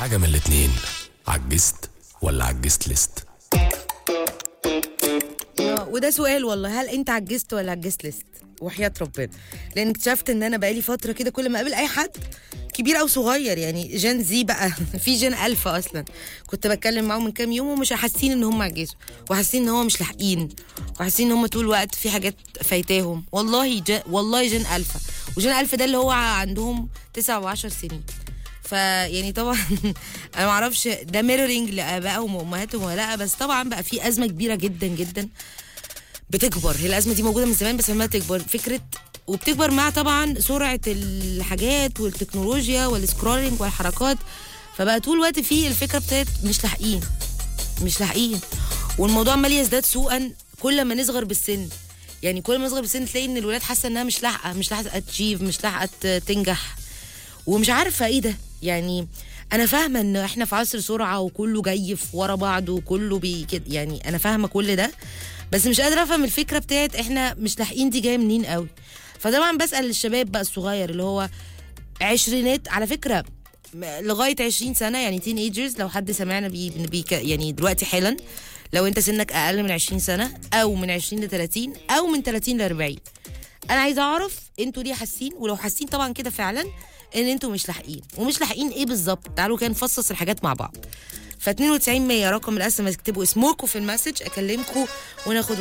حاجة من الاتنين عجزت ولا عجزت لست آه، وده سؤال والله هل انت عجزت ولا عجزت لست وحياة ربنا لان اكتشفت ان انا بقالي فتره كده كل ما اقابل اي حد كبير او صغير يعني جين زي بقى في جين الفا اصلا كنت بتكلم معاهم من كام يوم ومش حاسين ان هم عجزوا وحاسين ان هم مش لاحقين وحاسين ان هم طول الوقت في حاجات فايتاهم والله ج... والله جين الفا وجين الفا ده اللي هو عندهم 9 و10 سنين فيعني طبعا انا ما اعرفش ده ميرورنج لابائهم وامهاتهم ولا لا بس طبعا بقى في ازمه كبيره جدا جدا بتكبر هي الازمه دي موجوده من زمان بس عماله تكبر فكره وبتكبر مع طبعا سرعه الحاجات والتكنولوجيا والسكرولينج والحركات فبقى طول الوقت في الفكره بتاعت مش لاحقين مش لاحقين والموضوع عمال يزداد سوءا كل ما نصغر بالسن يعني كل ما نصغر بالسن تلاقي ان الولاد حاسه انها مش لاحقه مش لاحقه تشيف مش لاحقه ت- تنجح ومش عارفه ايه ده يعني انا فاهمه ان احنا في عصر سرعه وكله جاي في ورا بعض وكله بي كده يعني انا فاهمه كل ده بس مش قادره افهم الفكره بتاعت احنا مش لاحقين دي جايه منين قوي فطبعا بسال الشباب بقى الصغير اللي هو عشرينات على فكره م- لغايه 20 سنه يعني تين ايجرز لو حد سمعنا بي بي يعني دلوقتي حالا لو انت سنك اقل من 20 سنه او من 20 ل 30 او من 30 ل 40 انا عايزه اعرف انتوا ليه حاسين ولو حاسين طبعا كده فعلا ان انتوا مش لاحقين ومش لاحقين ايه بالظبط تعالوا كده نفصص الحاجات مع بعض ف 92 100 رقم الاس ما تكتبوا اسمكم في المسج اكلمكم وناخد